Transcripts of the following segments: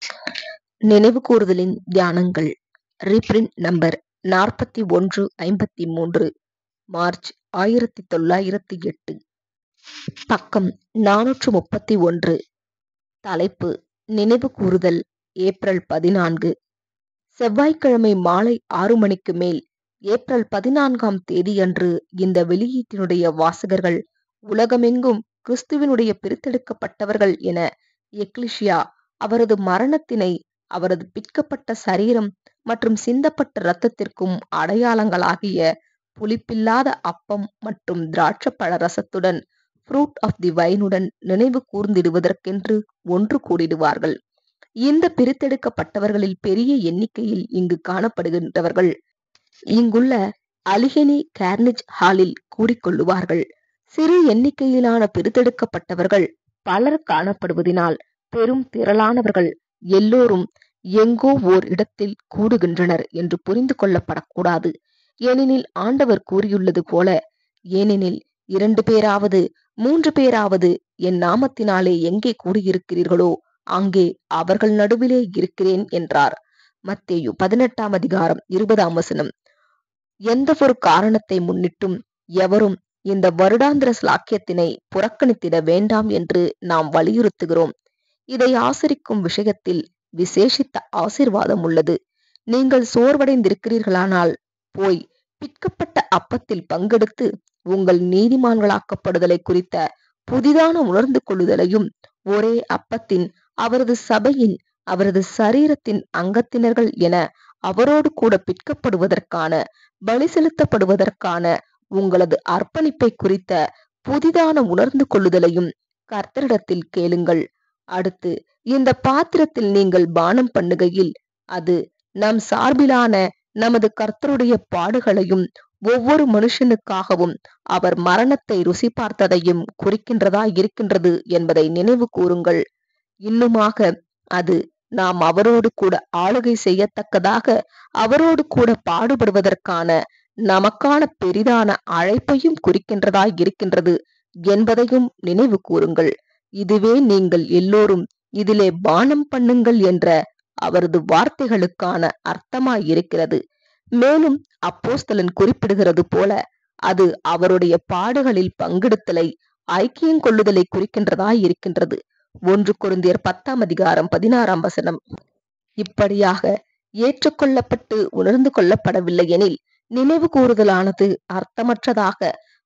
நினைவு கூறுதலின் தியானங்கள் reprint number நாற்பத்தி ஒன்று ஐம்பத்தி மூன்று மார்ச் ஆயிரத்தி தொள்ளாயிரத்தி எட்டு பக்கம் நானூற்று முப்பத்தி ஒன்று தலைப்பு நினைவு கூறுதல் ஏப்ரல் பதினான்கு செவ்வாய்க்கிழமை மாலை ஆறு மணிக்கு மேல் ஏப்ரல் பதினான்காம் தேதியன்று இந்த வெளியீட்டினுடைய வாசகர்கள் உலகமெங்கும் கிறிஸ்துவினுடைய பிரித்தெடுக்கப்பட்டவர்கள் என எக்லிஷியா அவரது மரணத்தினை அவரது பிற்கப்பட்ட சரீரம் மற்றும் சிந்தப்பட்ட இரத்தத்திற்கும் அடையாளங்களாகிய புளிப்பில்லாத அப்பம் மற்றும் திராட்சப்பழ ரசத்துடன் ஃப்ரூட் ஆஃப் தி வைனுடன் நினைவு கூர்ந்திடுவதற்கென்று ஒன்று கூடிடுவார்கள் இந்த பிரித்தெடுக்கப்பட்டவர்களில் பெரிய எண்ணிக்கையில் இங்கு காணப்படுகின்றவர்கள் இங்குள்ள அலிகனி கேர்னிஜ் ஹாலில் கூடிக்கொள்ளுவார்கள் சிறு எண்ணிக்கையிலான பிரித்தெடுக்கப்பட்டவர்கள் பலர் காணப்படுவதினால் பெரும் திரளானவர்கள் எல்லோரும் எங்கோ ஓர் இடத்தில் கூடுகின்றனர் என்று புரிந்து கொள்ளப்படக்கூடாது ஏனெனில் ஆண்டவர் கூறியுள்ளது போல ஏனெனில் இரண்டு பேராவது மூன்று பேராவது என் நாமத்தினாலே எங்கே கூடியிருக்கிறீர்களோ அங்கே அவர்கள் நடுவிலே இருக்கிறேன் என்றார் மத்தேயு பதினெட்டாம் அதிகாரம் இருபதாம் வசனம் எந்த ஒரு காரணத்தை முன்னிட்டும் எவரும் இந்த வருடாந்திர ஸ்லாக்கியத்தினை புறக்கணித்திட வேண்டாம் என்று நாம் வலியுறுத்துகிறோம் இதை ஆசரிக்கும் விஷயத்தில் விசேஷித்த ஆசிர்வாதம் உள்ளது நீங்கள் சோர்வடைந்திருக்கிறீர்களானால் போய் பிற்கப்பட்ட அப்பத்தில் பங்கெடுத்து உங்கள் நீதிமான்களாக்கப்படுதலை குறித்த புதிதான உணர்ந்து கொள்ளுதலையும் ஒரே அப்பத்தின் அவரது சபையின் அவரது சரீரத்தின் அங்கத்தினர்கள் என அவரோடு கூட பிற்கப்படுவதற்கான பலி செலுத்தப்படுவதற்கான உங்களது அர்ப்பணிப்பை குறித்த புதிதான உணர்ந்து கொள்ளுதலையும் கர்த்தரிடத்தில் கேளுங்கள் அடுத்து இந்த பாத்திரத்தில் நீங்கள் பானம் பண்ணுகையில் அது நம் சார்பிலான நமது கர்த்தருடைய பாடுகளையும் ஒவ்வொரு மனுஷனுக்காகவும் அவர் மரணத்தை ருசி பார்த்ததையும் குறிக்கின்றதா இருக்கின்றது என்பதை நினைவு கூறுங்கள் இன்னுமாக அது நாம் அவரோடு கூட ஆளுகை செய்யத்தக்கதாக அவரோடு கூட பாடுபடுவதற்கான நமக்கான பெரிதான அழைப்பையும் குறிக்கின்றதா இருக்கின்றது என்பதையும் நினைவு கூறுங்கள் இதுவே நீங்கள் எல்லோரும் இதிலே பானம் பண்ணுங்கள் என்ற அவரது வார்த்தைகளுக்கான அர்த்தமாய் இருக்கிறது மேலும் அப்போஸ்தலன் குறிப்பிடுகிறது போல அது அவருடைய பாடுகளில் பங்கெடுத்தலை ஐக்கியம் கொள்ளுதலை குறிக்கின்றதாய் இருக்கின்றது ஒன்று குருந்தியர் பத்தாம் அதிகாரம் பதினாறாம் வசனம் இப்படியாக ஏற்றுக்கொள்ளப்பட்டு உணர்ந்து கொள்ளப்படவில்லை எனில் நினைவு கூறுதலானது அர்த்தமற்றதாக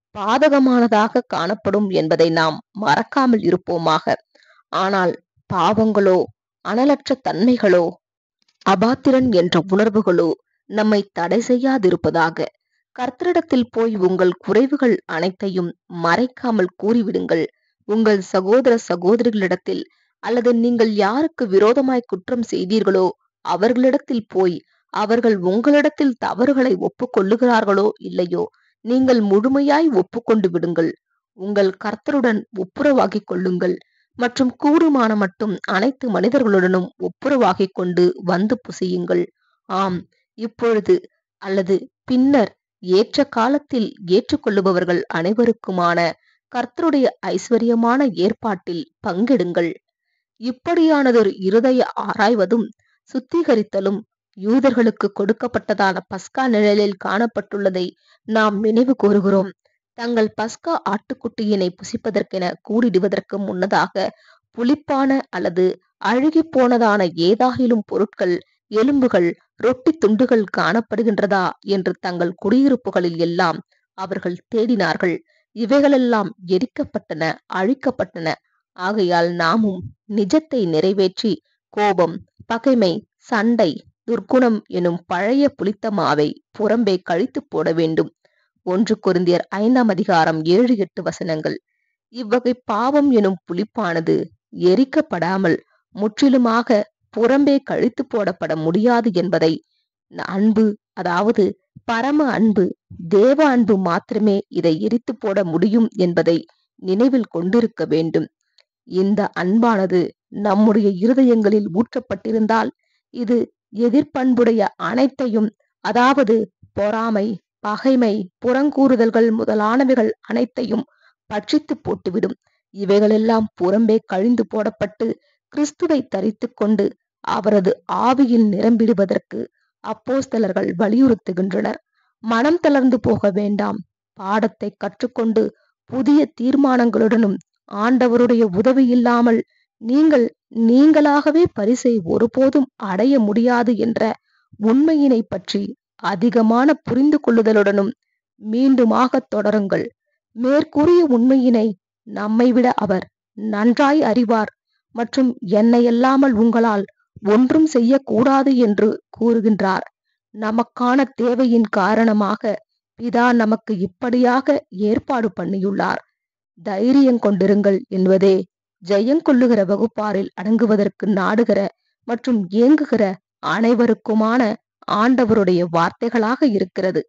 பாதகமானதாக காணப்படும் என்பதை நாம் மறக்காமல் இருப்போமாக ஆனால் பாவங்களோ அனலற்ற தன்மைகளோ அபாத்திரன் என்ற உணர்வுகளோ நம்மை தடை செய்யாதிருப்பதாக கர்த்தரிடத்தில் போய் உங்கள் குறைவுகள் அனைத்தையும் மறைக்காமல் கூறிவிடுங்கள் உங்கள் சகோதர சகோதரிகளிடத்தில் அல்லது நீங்கள் யாருக்கு விரோதமாய் குற்றம் செய்தீர்களோ அவர்களிடத்தில் போய் அவர்கள் உங்களிடத்தில் தவறுகளை ஒப்புக்கொள்ளுகிறார்களோ இல்லையோ நீங்கள் முழுமையாய் ஒப்புக்கொண்டு விடுங்கள் உங்கள் கர்த்தருடன் ஒப்புரவாகிக் கொள்ளுங்கள் மற்றும் கூடுமான மட்டும் அனைத்து மனிதர்களுடனும் ஒப்புரவாகிக் கொண்டு வந்து புசியுங்கள் ஆம் இப்பொழுது அல்லது பின்னர் ஏற்ற காலத்தில் ஏற்றுக்கொள்ளுபவர்கள் அனைவருக்குமான கர்த்தருடைய ஐஸ்வர்யமான ஏற்பாட்டில் பங்கெடுங்கள் இப்படியானதொரு இருதய ஆராய்வதும் சுத்திகரித்தலும் யூதர்களுக்கு கொடுக்கப்பட்டதான பஸ்கா நிழலில் காணப்பட்டுள்ளதை நாம் நினைவு கூறுகிறோம் தங்கள் பஸ்கா ஆட்டுக்குட்டியினை புசிப்பதற்கென கூடிடுவதற்கு முன்னதாக புளிப்பான அல்லது அழுகி போனதான ஏதாகிலும் பொருட்கள் எலும்புகள் ரொட்டி துண்டுகள் காணப்படுகின்றதா என்று தங்கள் குடியிருப்புகளில் எல்லாம் அவர்கள் தேடினார்கள் இவைகளெல்லாம் எரிக்கப்பட்டன அழிக்கப்பட்டன ஆகையால் நாமும் நிஜத்தை நிறைவேற்றி கோபம் பகைமை சண்டை துர்க்குணம் எனும் பழைய புளித்த மாவை புறம்பே கழித்து போட வேண்டும் ஒன்று கொரிந்தியர் ஐந்தாம் அதிகாரம் ஏழு எட்டு வசனங்கள் இவ்வகை பாவம் எனும் புளிப்பானது எரிக்கப்படாமல் முற்றிலுமாக புறம்பே கழித்து போடப்பட முடியாது என்பதை அன்பு அதாவது பரம அன்பு தேவ அன்பு மாத்திரமே இதை எரித்து போட முடியும் என்பதை நினைவில் கொண்டிருக்க வேண்டும் இந்த அன்பானது நம்முடைய இருதயங்களில் ஊற்றப்பட்டிருந்தால் இது எதிர்ப்பண்புடைய அனைத்தையும் அதாவது பொறாமை பகைமை புறங்கூறுதல்கள் முதலானவைகள் அனைத்தையும் பட்சித்து போட்டுவிடும் இவைகளெல்லாம் புறம்பே கழிந்து போடப்பட்டு கிறிஸ்துவை தரித்து கொண்டு அவரது ஆவியில் நிரம்பிடுவதற்கு அப்போஸ்தலர்கள் வலியுறுத்துகின்றனர் மனம் தளர்ந்து போக வேண்டாம் பாடத்தை கற்றுக்கொண்டு புதிய தீர்மானங்களுடனும் ஆண்டவருடைய உதவி இல்லாமல் நீங்கள் நீங்களாகவே பரிசை ஒருபோதும் அடைய முடியாது என்ற உண்மையினை பற்றி அதிகமான புரிந்து கொள்ளுதலுடனும் மீண்டுமாக தொடருங்கள் மேற்கூறிய உண்மையினை நம்மை விட அவர் நன்றாய் அறிவார் மற்றும் என்னையல்லாமல் உங்களால் ஒன்றும் செய்யக்கூடாது என்று கூறுகின்றார் நமக்கான தேவையின் காரணமாக பிதா நமக்கு இப்படியாக ஏற்பாடு பண்ணியுள்ளார் தைரியம் கொண்டிருங்கள் என்பதே ஜெயங்கொள்ளுகிற வகுப்பாரில் அடங்குவதற்கு நாடுகிற மற்றும் இயங்குகிற அனைவருக்குமான ஆண்டவருடைய வார்த்தைகளாக இருக்கிறது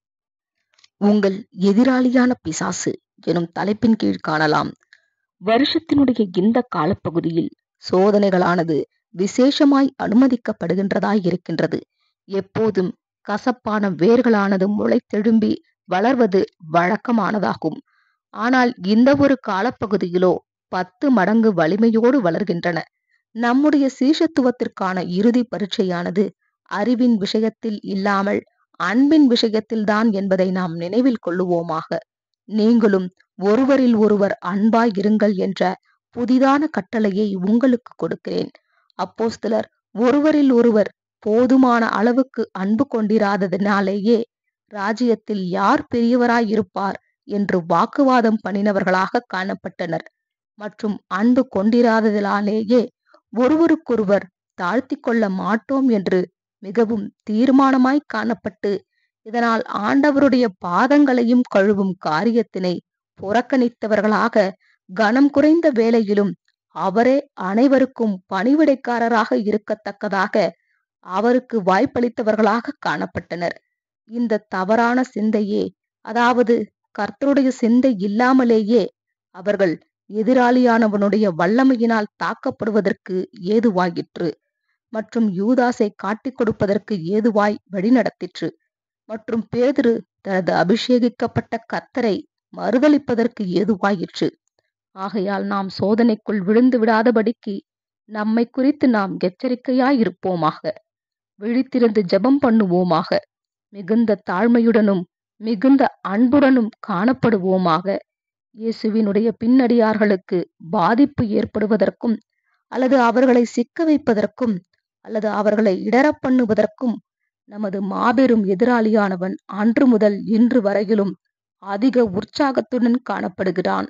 உங்கள் எதிராளியான பிசாசு எனும் தலைப்பின் கீழ் காணலாம் வருஷத்தினுடைய இந்த காலப்பகுதியில் சோதனைகளானது விசேஷமாய் அனுமதிக்கப்படுகின்றதாய் இருக்கின்றது எப்போதும் கசப்பான வேர்களானது முளைத்தெழும்பி வளர்வது வழக்கமானதாகும் ஆனால் இந்த ஒரு காலப்பகுதியிலோ பத்து மடங்கு வலிமையோடு வளர்கின்றன நம்முடைய சீஷத்துவத்திற்கான இறுதி பரீட்சையானது அறிவின் விஷயத்தில் இல்லாமல் அன்பின் விஷயத்தில்தான் என்பதை நாம் நினைவில் கொள்ளுவோமாக நீங்களும் ஒருவரில் ஒருவர் அன்பாய் இருங்கள் என்ற புதிதான கட்டளையை உங்களுக்கு கொடுக்கிறேன் அப்போஸ்தலர் ஒருவரில் ஒருவர் போதுமான அளவுக்கு அன்பு கொண்டிராததினாலேயே ராஜ்யத்தில் யார் பெரியவராய் இருப்பார் என்று வாக்குவாதம் பண்ணினவர்களாக காணப்பட்டனர் மற்றும் அன்பு கொண்டிராததினாலேயே ஒருவருக்கொருவர் தாழ்த்தி கொள்ள மாட்டோம் என்று மிகவும் தீர்மானமாய் காணப்பட்டு இதனால் ஆண்டவருடைய பாதங்களையும் கழுவும் காரியத்தினை புறக்கணித்தவர்களாக கனம் குறைந்த வேளையிலும் அவரே அனைவருக்கும் பணிவிடைக்காரராக இருக்கத்தக்கதாக அவருக்கு வாய்ப்பளித்தவர்களாக காணப்பட்டனர் இந்த தவறான சிந்தையே அதாவது கர்த்தருடைய சிந்தை இல்லாமலேயே அவர்கள் எதிராளியானவனுடைய வல்லமையினால் தாக்கப்படுவதற்கு ஏதுவாயிற்று மற்றும் யூதாசை காட்டிக் கொடுப்பதற்கு ஏதுவாய் வழிநடத்திற்று மற்றும் பேதுரு தனது அபிஷேகிக்கப்பட்ட கத்தரை மறுதளிப்பதற்கு ஏதுவாயிற்று ஆகையால் நாம் சோதனைக்குள் விழுந்து விடாதபடிக்கு நம்மை குறித்து நாம் எச்சரிக்கையாயிருப்போமாக விழித்திருந்து ஜெபம் பண்ணுவோமாக மிகுந்த தாழ்மையுடனும் மிகுந்த அன்புடனும் காணப்படுவோமாக இயேசுவினுடைய பின்னடியார்களுக்கு பாதிப்பு ஏற்படுவதற்கும் அல்லது அவர்களை சிக்க வைப்பதற்கும் அல்லது அவர்களை இடரப் பண்ணுவதற்கும் நமது மாபெரும் எதிராளியானவன் அன்று முதல் இன்று வரையிலும் அதிக உற்சாகத்துடன் காணப்படுகிறான்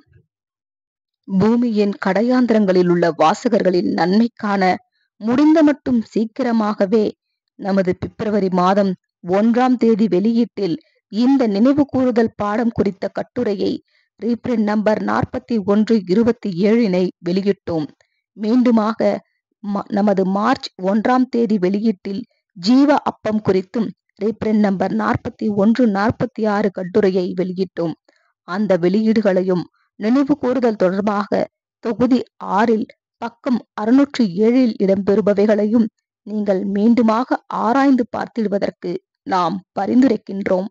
பூமியின் கடையாந்திரங்களில் உள்ள வாசகர்களின் நன்மைக்கான முடிந்த மட்டும் சீக்கிரமாகவே நமது பிப்ரவரி மாதம் ஒன்றாம் தேதி வெளியீட்டில் இந்த நினைவு கூறுதல் பாடம் குறித்த கட்டுரையை ரீப்ரிண்ட் நம்பர் நாற்பத்தி ஒன்று இருபத்தி ஏழினை வெளியிட்டோம் மீண்டுமாக ம- நமது மார்ச் ஒன்றாம் தேதி வெளியீட்டில் ஜீவ அப்பம் குறித்தும் ரீப்ரிண்ட் நம்பர் நாற்பத்தி ஒன்று நாற்பத்தி ஆறு கட்டுரையை வெளியிட்டோம் அந்த வெளியீடுகளையும் நினைவு கூறுதல் தொடர்பாக தொகுதி ஆறில் பக்கம் அறுநூற்றி ஏழில் இடம்பெறுபவைகளையும் நீங்கள் மீண்டுமாக ஆராய்ந்து பார்த்திடுவதற்கு நாம் பரிந்துரைக்கின்றோம்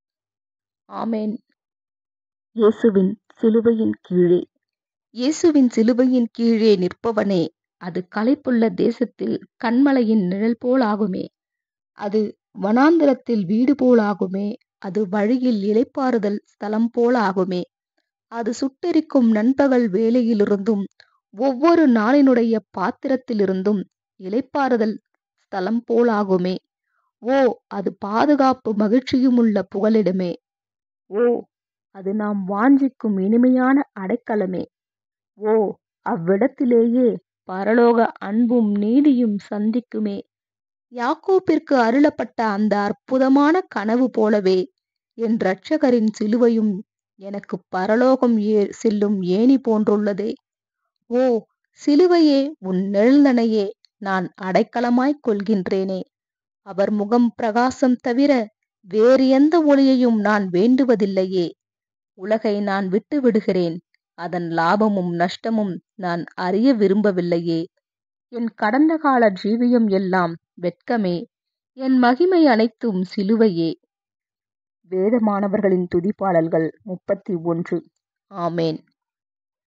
ஆமேன் இயேசுவின் சிலுவையின் கீழே இயேசுவின் சிலுவையின் கீழே நிற்பவனே அது களைப்புள்ள தேசத்தில் கண்மலையின் நிழல் போலாகுமே அது வனாந்திரத்தில் வீடு போலாகுமே அது வழியில் இளைப்பாறுதல் ஸ்தலம் போலாகுமே அது சுட்டெரிக்கும் நண்பகல் வேலையிலிருந்தும் ஒவ்வொரு நாளினுடைய பாத்திரத்திலிருந்தும் இளைப்பாறுதல் ஸ்தலம் போலாகுமே ஓ அது பாதுகாப்பு மகிழ்ச்சியுமுள்ள புகலிடமே ஓ அது நாம் வாஞ்சிக்கும் இனிமையான அடைக்கலமே ஓ அவ்விடத்திலேயே பரலோக அன்பும் நீதியும் சந்திக்குமே யாக்கோப்பிற்கு அருளப்பட்ட அந்த அற்புதமான கனவு போலவே என் இரட்சகரின் சிலுவையும் எனக்கு பரலோகம் ஏ செல்லும் ஏணி போன்றுள்ளதே ஓ சிலுவையே உன் நிழல்தனையே நான் அடைக்கலமாய்க் கொள்கின்றேனே அவர் முகம் பிரகாசம் தவிர வேறு எந்த ஒளியையும் நான் வேண்டுவதில்லையே உலகை நான் விட்டு விடுகிறேன் அதன் லாபமும் நஷ்டமும் நான் அறிய விரும்பவில்லையே என் கடந்த கால ஜீவியம் எல்லாம் வெட்கமே என் மகிமை அனைத்தும் சிலுவையே வேதமானவர்களின் துதிப்பாடல்கள் முப்பத்தி ஒன்று ஆமேன்